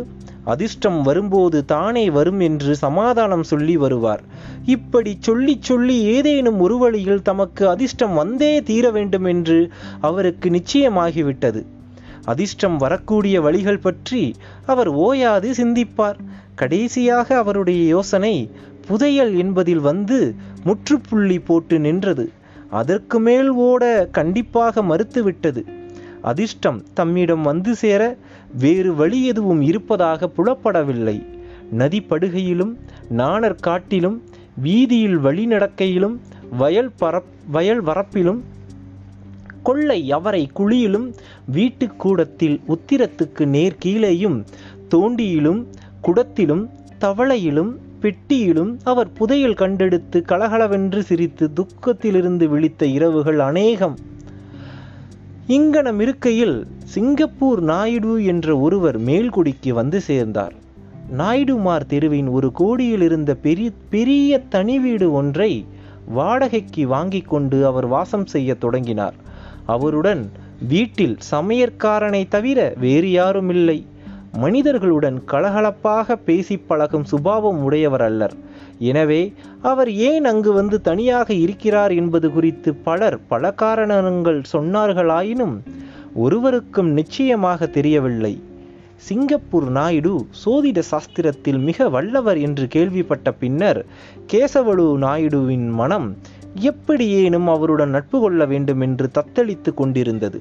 அதிர்ஷ்டம் வரும்போது தானே வரும் என்று சமாதானம் சொல்லி வருவார் இப்படி சொல்லி சொல்லி ஏதேனும் ஒரு வழியில் தமக்கு அதிர்ஷ்டம் வந்தே தீர வேண்டும் என்று அவருக்கு நிச்சயமாகிவிட்டது அதிர்ஷ்டம் வரக்கூடிய வழிகள் பற்றி அவர் ஓயாது சிந்திப்பார் கடைசியாக அவருடைய யோசனை புதையல் என்பதில் வந்து முற்றுப்புள்ளி போட்டு நின்றது அதற்கு மேல் ஓட கண்டிப்பாக மறுத்துவிட்டது அதிர்ஷ்டம் தம்மிடம் வந்து சேர வேறு வழி எதுவும் இருப்பதாக புலப்படவில்லை நதி படுகையிலும் நாணர் காட்டிலும் வீதியில் வழிநடக்கையிலும் வயல் பரப் வயல் வரப்பிலும் கொள்ளை அவரை குழியிலும் வீட்டுக்கூடத்தில் உத்திரத்துக்கு நேர் கீழேயும் தோண்டியிலும் குடத்திலும் தவளையிலும் பெட்டியிலும் அவர் புதையல் கண்டெடுத்து கலகலவென்று சிரித்து துக்கத்திலிருந்து விழித்த இரவுகள் அநேகம் இங்கனம் இருக்கையில் சிங்கப்பூர் நாயுடு என்ற ஒருவர் மேல்குடிக்கு வந்து சேர்ந்தார் நாயுடுமார் தெருவின் ஒரு கோடியில் இருந்த பெரிய பெரிய தனி வீடு ஒன்றை வாடகைக்கு வாங்கிக் கொண்டு அவர் வாசம் செய்ய தொடங்கினார் அவருடன் வீட்டில் சமையற்காரனை தவிர வேறு யாரும் இல்லை மனிதர்களுடன் கலகலப்பாக பேசி பழகும் சுபாவம் உடையவர் அல்லர் எனவே அவர் ஏன் அங்கு வந்து தனியாக இருக்கிறார் என்பது குறித்து பலர் பல காரணங்கள் சொன்னார்களாயினும் ஒருவருக்கும் நிச்சயமாக தெரியவில்லை சிங்கப்பூர் நாயுடு சோதிட சாஸ்திரத்தில் மிக வல்லவர் என்று கேள்விப்பட்ட பின்னர் கேசவலு நாயுடுவின் மனம் எப்படியேனும் அவருடன் நட்பு கொள்ள வேண்டும் என்று தத்தளித்து கொண்டிருந்தது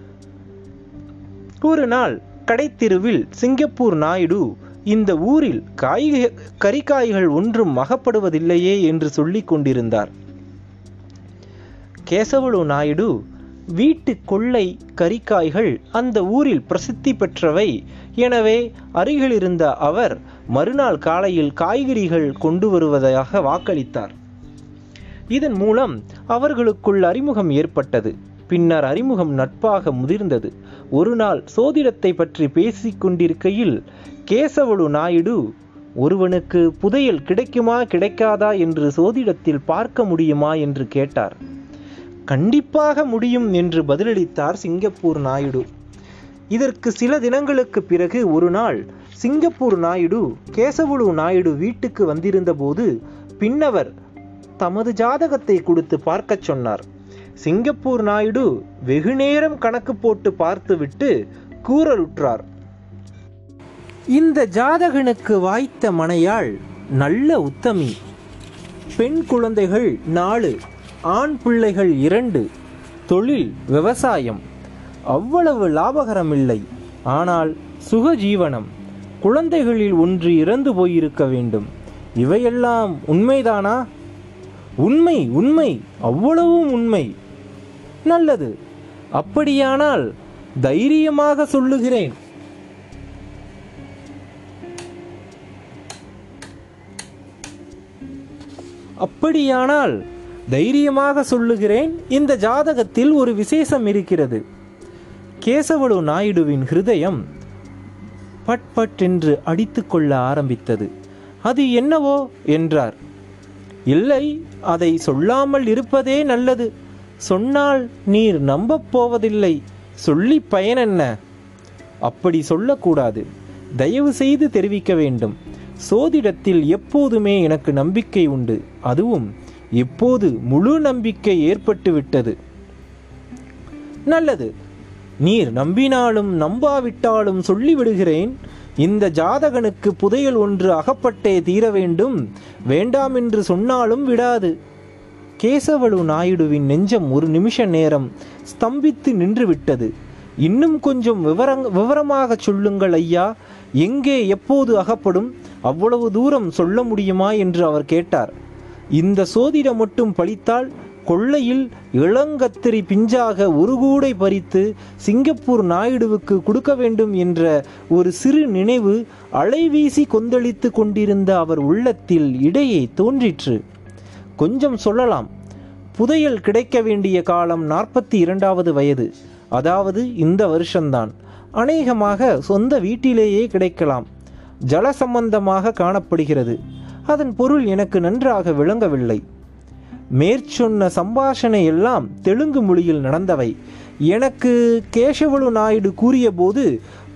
ஒரு நாள் கடைத்தெருவில் சிங்கப்பூர் நாயுடு இந்த ஊரில் காய்க கறிக்காய்கள் ஒன்றும் அகப்படுவதில்லையே என்று சொல்லிக் கொண்டிருந்தார் கேசவலு நாயுடு வீட்டு கொள்ளை கறிக்காய்கள் அந்த ஊரில் பிரசித்தி பெற்றவை எனவே அருகில் இருந்த அவர் மறுநாள் காலையில் காய்கறிகள் கொண்டு வருவதாக வாக்களித்தார் இதன் மூலம் அவர்களுக்குள் அறிமுகம் ஏற்பட்டது பின்னர் அறிமுகம் நட்பாக முதிர்ந்தது ஒரு நாள் சோதிடத்தை பற்றி பேசிக் கொண்டிருக்கையில் கேசவலு நாயுடு ஒருவனுக்கு புதையல் கிடைக்குமா கிடைக்காதா என்று சோதிடத்தில் பார்க்க முடியுமா என்று கேட்டார் கண்டிப்பாக முடியும் என்று பதிலளித்தார் சிங்கப்பூர் நாயுடு இதற்கு சில தினங்களுக்கு பிறகு ஒரு நாள் சிங்கப்பூர் நாயுடு கேசவலு நாயுடு வீட்டுக்கு வந்திருந்தபோது பின்னவர் தமது ஜாதகத்தை கொடுத்து பார்க்கச் சொன்னார் சிங்கப்பூர் நாயுடு வெகுநேரம் கணக்கு போட்டு பார்த்துவிட்டு கூறலுற்றார் இந்த ஜாதகனுக்கு வாய்த்த மனையாள் நல்ல உத்தமி பெண் குழந்தைகள் நாலு ஆண் பிள்ளைகள் இரண்டு தொழில் விவசாயம் அவ்வளவு லாபகரமில்லை ஆனால் சுகஜீவனம் குழந்தைகளில் ஒன்று இறந்து போயிருக்க வேண்டும் இவையெல்லாம் உண்மைதானா உண்மை உண்மை அவ்வளவும் உண்மை நல்லது அப்படியானால் தைரியமாக சொல்லுகிறேன் அப்படியானால் தைரியமாக சொல்லுகிறேன் இந்த ஜாதகத்தில் ஒரு விசேஷம் இருக்கிறது கேசவலு நாயுடுவின் ஹிருதயம் பட் பட் என்று அடித்துக்கொள்ள ஆரம்பித்தது அது என்னவோ என்றார் இல்லை அதை சொல்லாமல் இருப்பதே நல்லது சொன்னால் நீர் நம்பப் போவதில்லை சொல்லி பயனென்ன அப்படி சொல்லக்கூடாது தயவு செய்து தெரிவிக்க வேண்டும் சோதிடத்தில் எப்போதுமே எனக்கு நம்பிக்கை உண்டு அதுவும் இப்போது முழு நம்பிக்கை ஏற்பட்டு விட்டது நல்லது நீர் நம்பினாலும் நம்பாவிட்டாலும் சொல்லிவிடுகிறேன் இந்த ஜாதகனுக்கு புதையல் ஒன்று அகப்பட்டே தீர வேண்டும் வேண்டாம் என்று சொன்னாலும் விடாது கேசவலு நாயுடுவின் நெஞ்சம் ஒரு நிமிஷ நேரம் ஸ்தம்பித்து நின்று விட்டது இன்னும் கொஞ்சம் விவரங் விவரமாக சொல்லுங்கள் ஐயா எங்கே எப்போது அகப்படும் அவ்வளவு தூரம் சொல்ல முடியுமா என்று அவர் கேட்டார் இந்த சோதிடம் மட்டும் பழித்தால் கொள்ளையில் இளங்கத்திரி பிஞ்சாக ஒரு கூடை பறித்து சிங்கப்பூர் நாயுடுவுக்கு கொடுக்க வேண்டும் என்ற ஒரு சிறு நினைவு அலைவீசி கொந்தளித்து கொண்டிருந்த அவர் உள்ளத்தில் இடையே தோன்றிற்று கொஞ்சம் சொல்லலாம் புதையல் கிடைக்க வேண்டிய காலம் நாற்பத்தி இரண்டாவது வயது அதாவது இந்த வருஷம்தான் அநேகமாக சொந்த வீட்டிலேயே கிடைக்கலாம் ஜல சம்பந்தமாக காணப்படுகிறது அதன் பொருள் எனக்கு நன்றாக விளங்கவில்லை மேற்சொன்ன சம்பாஷணை எல்லாம் தெலுங்கு மொழியில் நடந்தவை எனக்கு கேசவலு நாயுடு கூறியபோது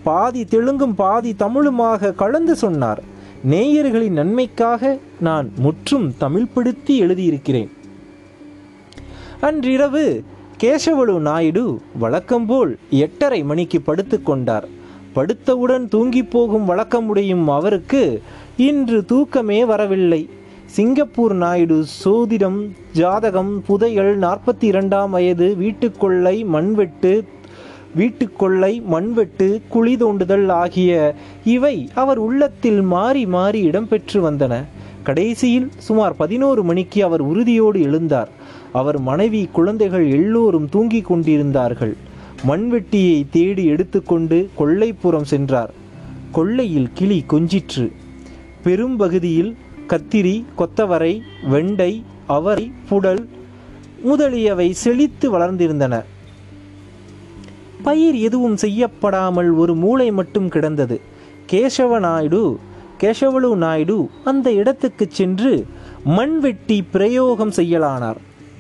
பாதி தெலுங்கும் பாதி தமிழுமாக கலந்து சொன்னார் நேயர்களின் நன்மைக்காக நான் முற்றும் தமிழ்படுத்தி எழுதியிருக்கிறேன் அன்றிரவு கேசவலு நாயுடு வழக்கம்போல் எட்டரை மணிக்கு படுத்துக் கொண்டார் படுத்தவுடன் தூங்கிப் போகும் வழக்கமுடையும் அவருக்கு இன்று தூக்கமே வரவில்லை சிங்கப்பூர் நாயுடு சோதிடம் ஜாதகம் புதையல் நாற்பத்தி இரண்டாம் வயது வீட்டுக்கொள்ளை மண்வெட்டு வீட்டுக்கொள்ளை மண்வெட்டு குழி தோண்டுதல் ஆகிய இவை அவர் உள்ளத்தில் மாறி மாறி இடம்பெற்று வந்தன கடைசியில் சுமார் பதினோரு மணிக்கு அவர் உறுதியோடு எழுந்தார் அவர் மனைவி குழந்தைகள் எல்லோரும் தூங்கிக் கொண்டிருந்தார்கள் மண்வெட்டியை தேடி எடுத்துக்கொண்டு கொள்ளைப்புறம் சென்றார் கொள்ளையில் கிளி கொஞ்சிற்று பெரும்பகுதியில் கத்திரி கொத்தவரை வெண்டை அவரை புடல் முதலியவை செழித்து வளர்ந்திருந்தன பயிர் எதுவும் செய்யப்படாமல் ஒரு மூளை மட்டும் கிடந்தது கேசவ நாயுடு கேசவலு நாயுடு அந்த இடத்துக்கு சென்று மண்வெட்டி பிரயோகம் செய்யலானார்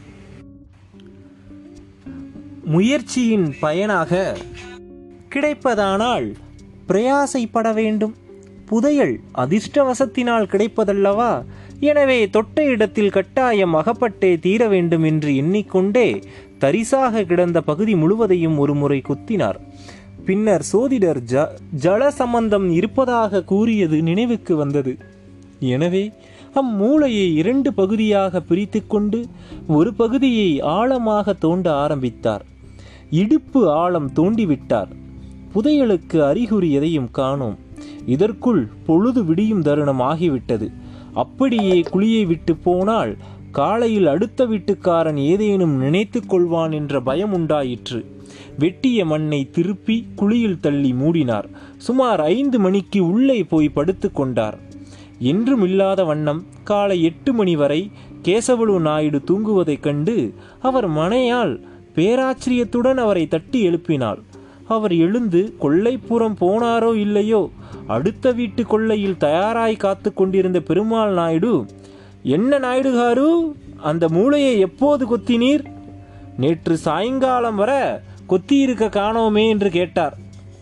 முயற்சியின் பயனாக கிடைப்பதானால் பிரயாசைப்பட வேண்டும் புதையல் அதிர்ஷ்டவசத்தினால் கிடைப்பதல்லவா எனவே தொட்ட இடத்தில் கட்டாயம் அகப்பட்டே தீர வேண்டும் என்று எண்ணிக்கொண்டே தரிசாக கிடந்த பகுதி முழுவதையும் ஒரு முறை குத்தினார் பின்னர் சோதிடர் ஜ ஜல சம்பந்தம் இருப்பதாக கூறியது நினைவுக்கு வந்தது எனவே அம்மூளையை இரண்டு பகுதியாக பிரித்துக்கொண்டு ஒரு பகுதியை ஆழமாக தோண்ட ஆரம்பித்தார் இடுப்பு ஆழம் தோண்டிவிட்டார் புதையலுக்கு அறிகுறி எதையும் காணோம் இதற்குள் பொழுது விடியும் தருணம் ஆகிவிட்டது அப்படியே குழியை விட்டு போனால் காலையில் அடுத்த வீட்டுக்காரன் ஏதேனும் நினைத்து கொள்வான் என்ற பயம் உண்டாயிற்று வெட்டிய மண்ணை திருப்பி குழியில் தள்ளி மூடினார் சுமார் ஐந்து மணிக்கு உள்ளே போய் படுத்து கொண்டார் என்றுமில்லாத வண்ணம் காலை எட்டு மணி வரை கேசவலு நாயுடு தூங்குவதைக் கண்டு அவர் மனையால் பேராச்சரியத்துடன் அவரை தட்டி எழுப்பினாள் அவர் எழுந்து கொள்ளைப்புறம் போனாரோ இல்லையோ அடுத்த வீட்டு கொள்ளையில் தயாராய் காத்து கொண்டிருந்த பெருமாள் நாயுடு என்ன நாயுடுகாரு அந்த மூளையை எப்போது கொத்தினீர் நேற்று சாயங்காலம் வர கொத்தியிருக்க காணோமே என்று கேட்டார்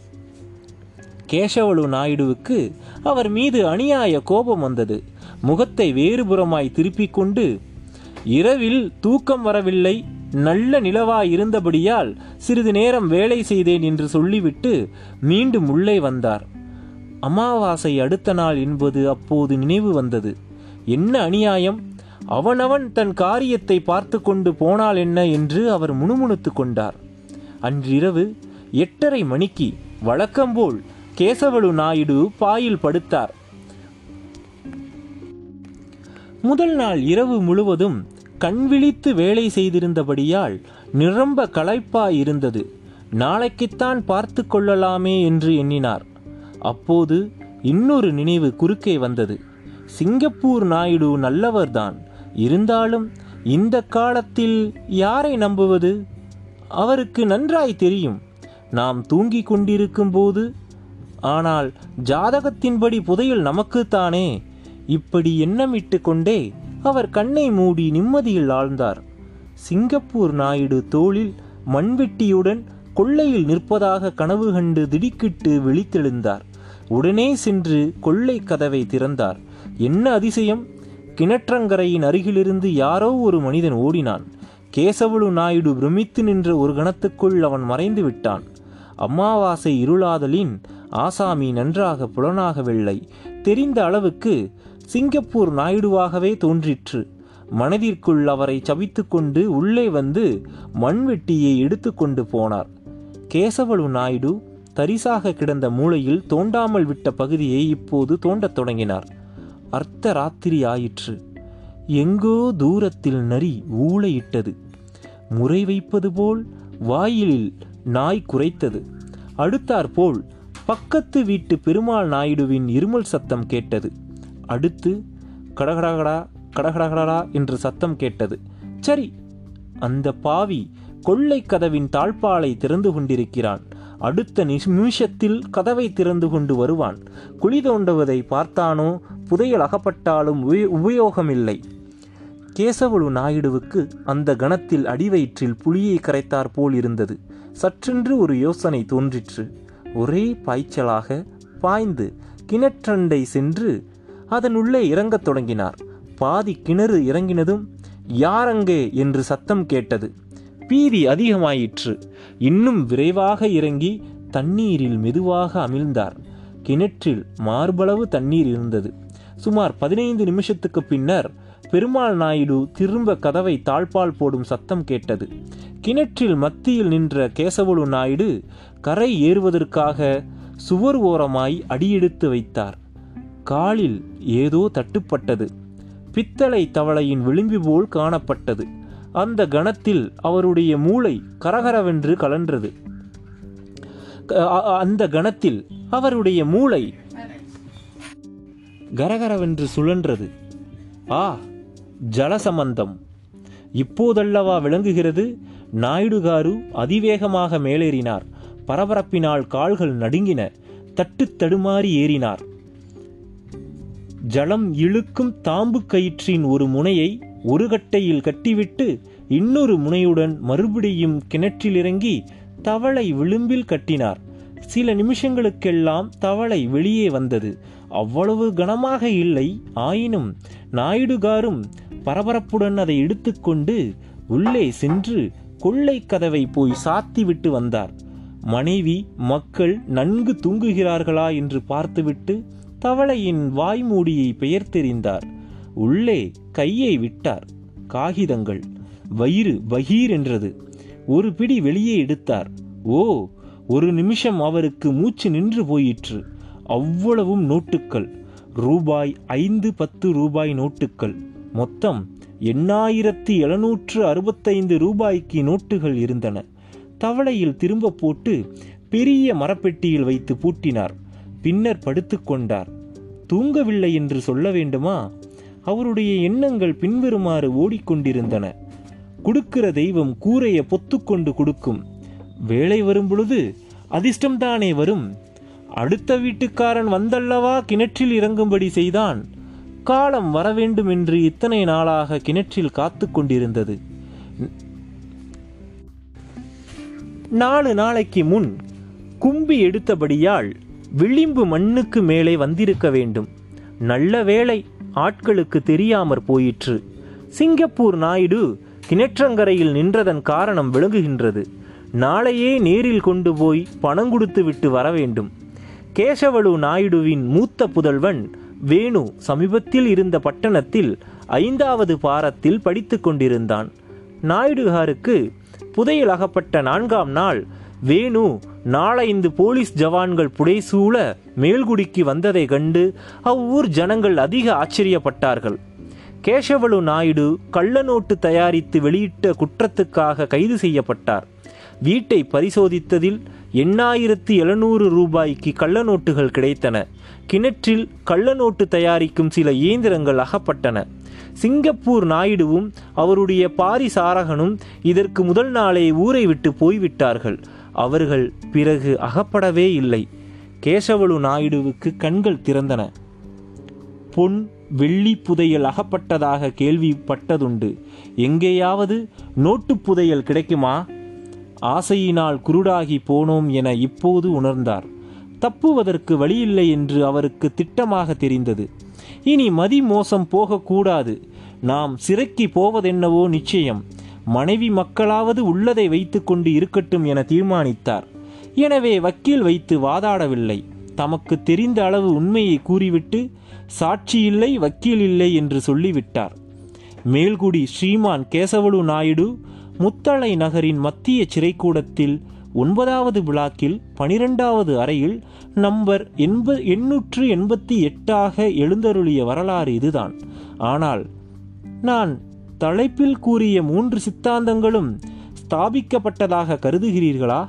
கேசவலு நாயுடுவுக்கு அவர் மீது அநியாய கோபம் வந்தது முகத்தை வேறுபுறமாய் திருப்பிக் கொண்டு இரவில் தூக்கம் வரவில்லை நல்ல நிலவாய் இருந்தபடியால் சிறிது நேரம் வேலை செய்தேன் என்று சொல்லிவிட்டு மீண்டும் உள்ளே வந்தார் அமாவாசை அடுத்த நாள் என்பது அப்போது நினைவு வந்தது என்ன அநியாயம் அவனவன் தன் காரியத்தை பார்த்து கொண்டு போனால் என்ன என்று அவர் முணுமுணுத்து கொண்டார் அன்றிரவு எட்டரை மணிக்கு வழக்கம்போல் கேசவலு நாயுடு பாயில் படுத்தார் முதல் நாள் இரவு முழுவதும் கண் விழித்து வேலை செய்திருந்தபடியால் நிரம்ப களைப்பாய் இருந்தது நாளைக்குத்தான் பார்த்து கொள்ளலாமே என்று எண்ணினார் அப்போது இன்னொரு நினைவு குறுக்கே வந்தது சிங்கப்பூர் நாயுடு நல்லவர்தான் இருந்தாலும் இந்த காலத்தில் யாரை நம்புவது அவருக்கு நன்றாய் தெரியும் நாம் தூங்கிக் கொண்டிருக்கும் போது ஆனால் ஜாதகத்தின்படி புதையல் நமக்குத்தானே இப்படி எண்ணமிட்டு கொண்டே அவர் கண்ணை மூடி நிம்மதியில் ஆழ்ந்தார் சிங்கப்பூர் நாயுடு தோளில் மண்வெட்டியுடன் கொள்ளையில் நிற்பதாக கனவு கண்டு திடுக்கிட்டு விழித்தெழுந்தார் உடனே சென்று கொள்ளை கதவை திறந்தார் என்ன அதிசயம் கிணற்றங்கரையின் அருகிலிருந்து யாரோ ஒரு மனிதன் ஓடினான் கேசவலு நாயுடு பிரமித்து நின்ற ஒரு கணத்துக்குள் அவன் மறைந்து விட்டான் அமாவாசை இருளாதலின் ஆசாமி நன்றாக புலனாகவில்லை தெரிந்த அளவுக்கு சிங்கப்பூர் நாயுடுவாகவே தோன்றிற்று மனதிற்குள் அவரை சபித்துக்கொண்டு உள்ளே வந்து மண்வெட்டியை எடுத்துக்கொண்டு போனார் கேசவலு நாயுடு தரிசாக கிடந்த மூலையில் தோண்டாமல் விட்ட பகுதியை இப்போது தோண்டத் தொடங்கினார் அர்த்த ராத்திரி ஆயிற்று எங்கோ தூரத்தில் நரி ஊளையிட்டது முறை வைப்பது போல் வாயிலில் நாய் குரைத்தது அடுத்தாற்போல் பக்கத்து வீட்டு பெருமாள் நாயுடுவின் இருமல் சத்தம் கேட்டது அடுத்து கடகடகடா கடகடகடா என்று சத்தம் கேட்டது சரி அந்த பாவி கொள்ளை கதவின் தாழ்பாலை திறந்து கொண்டிருக்கிறான் அடுத்த நிமிஷத்தில் கதவை திறந்து கொண்டு வருவான் குழி தோண்டுவதை பார்த்தானோ புதையல் அகப்பட்டாலும் உபயோ- உபயோகமில்லை கேசவலு நாயுடுவுக்கு அந்த கணத்தில் அடிவயிற்றில் புலியை கரைத்தாற் போல் இருந்தது சற்றென்று ஒரு யோசனை தோன்றிற்று ஒரே பாய்ச்சலாக பாய்ந்து கிணற்றண்டை சென்று அதனுள்ளே இறங்கத் தொடங்கினார் பாதி கிணறு இறங்கினதும் யாரங்கே என்று சத்தம் கேட்டது பீதி அதிகமாயிற்று இன்னும் விரைவாக இறங்கி தண்ணீரில் மெதுவாக அமிழ்ந்தார் கிணற்றில் மார்பளவு தண்ணீர் இருந்தது சுமார் பதினைந்து நிமிஷத்துக்கு பின்னர் பெருமாள் நாயுடு திரும்ப கதவை தாழ்பால் போடும் சத்தம் கேட்டது கிணற்றில் மத்தியில் நின்ற கேசவலு நாயுடு கரை ஏறுவதற்காக சுவர் ஓரமாய் அடியெடுத்து வைத்தார் காலில் ஏதோ தட்டுப்பட்டது பித்தளை தவளையின் விளிம்பு போல் காணப்பட்டது அந்த கணத்தில் அவருடைய மூளை கரகரவென்று கலன்றது க- அ- அ- அந்த கணத்தில் அவருடைய மூளை கரகரவென்று சுழன்றது ஆ ஜலசம்பந்தம் இப்போதல்லவா விளங்குகிறது நாயுடுகாரு அதிவேகமாக மேலேறினார் பரபரப்பினால் கால்கள் நடுங்கின தட்டு தடுமாறி ஏறினார் ஜலம் இழுக்கும் தாம்பு கயிற்றின் ஒரு முனையை ஒரு கட்டையில் கட்டிவிட்டு இன்னொரு முனையுடன் மறுபடியும் கிணற்றில் இறங்கி தவளை விளிம்பில் கட்டினார் சில நிமிஷங்களுக்கெல்லாம் தவளை வெளியே வந்தது அவ்வளவு கனமாக இல்லை ஆயினும் நாயுடுகாரும் பரபரப்புடன் அதை எடுத்துக்கொண்டு உள்ளே சென்று கொள்ளை கதவை போய் சாத்திவிட்டு வந்தார் மனைவி மக்கள் நன்கு தூங்குகிறார்களா என்று பார்த்துவிட்டு தவளையின் வாய்மூடியை பெயர்த்தெறிந்தார் உள்ளே கையை விட்டார் காகிதங்கள் வயிறு பகீர் என்றது ஒரு பிடி வெளியே எடுத்தார் ஓ ஒரு நிமிஷம் அவருக்கு மூச்சு நின்று போயிற்று அவ்வளவும் நோட்டுக்கள் ரூபாய் ஐந்து பத்து ரூபாய் நோட்டுக்கள் மொத்தம் எண்ணாயிரத்தி எழுநூற்று அறுபத்தைந்து ரூபாய்க்கு நோட்டுகள் இருந்தன தவளையில் திரும்ப போட்டு பெரிய மரப்பெட்டியில் வைத்து பூட்டினார் பின்னர் படுத்துக்கொண்டார் தூங்கவில்லை என்று சொல்ல வேண்டுமா அவருடைய எண்ணங்கள் பின்வருமாறு ஓடிக்கொண்டிருந்தன கொடுக்கிற தெய்வம் கூரைய பொத்துக்கொண்டு கொடுக்கும் வேலை வரும் பொழுது அதிர்ஷ்டம்தானே வரும் அடுத்த வீட்டுக்காரன் வந்தல்லவா கிணற்றில் இறங்கும்படி செய்தான் காலம் வரவேண்டும் என்று இத்தனை நாளாக கிணற்றில் காத்து கொண்டிருந்தது நாலு நாளைக்கு முன் கும்பி எடுத்தபடியால் விளிம்பு மண்ணுக்கு மேலே வந்திருக்க வேண்டும் நல்ல வேளை ஆட்களுக்கு தெரியாமற் போயிற்று சிங்கப்பூர் நாயுடு கிணற்றங்கரையில் நின்றதன் காரணம் விளங்குகின்றது நாளையே நேரில் கொண்டு போய் பணம் கொடுத்து விட்டு வர வேண்டும் கேசவலு நாயுடுவின் மூத்த புதல்வன் வேணு சமீபத்தில் இருந்த பட்டணத்தில் ஐந்தாவது பாரத்தில் படித்துக் கொண்டிருந்தான் நாயுடுகாருக்கு புதையல் அகப்பட்ட நான்காம் நாள் வேணு நாலைந்து போலீஸ் ஜவான்கள் புடைசூழ மேல்குடிக்கு வந்ததை கண்டு அவ்வூர் ஜனங்கள் அதிக ஆச்சரியப்பட்டார்கள் கேசவலு நாயுடு கள்ள நோட்டு தயாரித்து வெளியிட்ட குற்றத்துக்காக கைது செய்யப்பட்டார் வீட்டை பரிசோதித்ததில் எண்ணாயிரத்தி எழுநூறு ரூபாய்க்கு கள்ள நோட்டுகள் கிடைத்தன கிணற்றில் கள்ள நோட்டு தயாரிக்கும் சில இயந்திரங்கள் அகப்பட்டன சிங்கப்பூர் நாயுடுவும் அவருடைய பாரிசாரகனும் இதற்கு முதல் நாளே ஊரை விட்டு போய்விட்டார்கள் அவர்கள் பிறகு அகப்படவே இல்லை கேசவலு நாயுடுவுக்கு கண்கள் திறந்தன பொன் வெள்ளி புதையல் அகப்பட்டதாக கேள்விப்பட்டதுண்டு எங்கேயாவது நோட்டுப் புதையல் கிடைக்குமா ஆசையினால் குருடாகி போனோம் என இப்போது உணர்ந்தார் தப்புவதற்கு வழியில்லை என்று அவருக்கு திட்டமாக தெரிந்தது இனி மதி மோசம் போகக்கூடாது நாம் சிறைக்கு போவதென்னவோ நிச்சயம் மனைவி மக்களாவது உள்ளதை வைத்துக்கொண்டு இருக்கட்டும் என தீர்மானித்தார் எனவே வக்கீல் வைத்து வாதாடவில்லை தமக்கு தெரிந்த அளவு உண்மையை கூறிவிட்டு சாட்சி இல்லை வக்கீல் இல்லை என்று சொல்லிவிட்டார் மேல்குடி ஸ்ரீமான் கேசவலு நாயுடு முத்தளை நகரின் மத்திய சிறைக்கூடத்தில் ஒன்பதாவது பிளாக்கில் பனிரெண்டாவது அறையில் நம்பர் எண்ப எண்ணூற்று எண்பத்தி எட்டாக எழுந்தருளிய வரலாறு இதுதான் ஆனால் நான் தலைப்பில் கூறிய மூன்று சித்தாந்தங்களும் ஸ்தாபிக்கப்பட்டதாக கருதுகிறீர்களா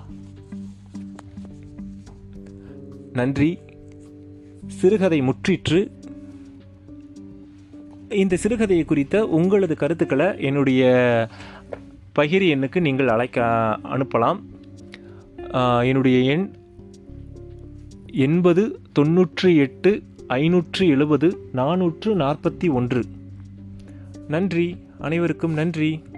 நன்றி சிறுகதை முற்றிற்று இந்த சிறுகதையை குறித்த உங்களது கருத்துக்களை என்னுடைய பகிர் எண்ணுக்கு நீங்கள் அழைக்க அனுப்பலாம் ஆஹ், என்னுடைய எண் எண்பது தொண்ணூற்றி எட்டு ஐநூற்று எழுபது நானூற்று நாற்பத்தி ஒன்று நன்றி அனைவருக்கும் நன்றி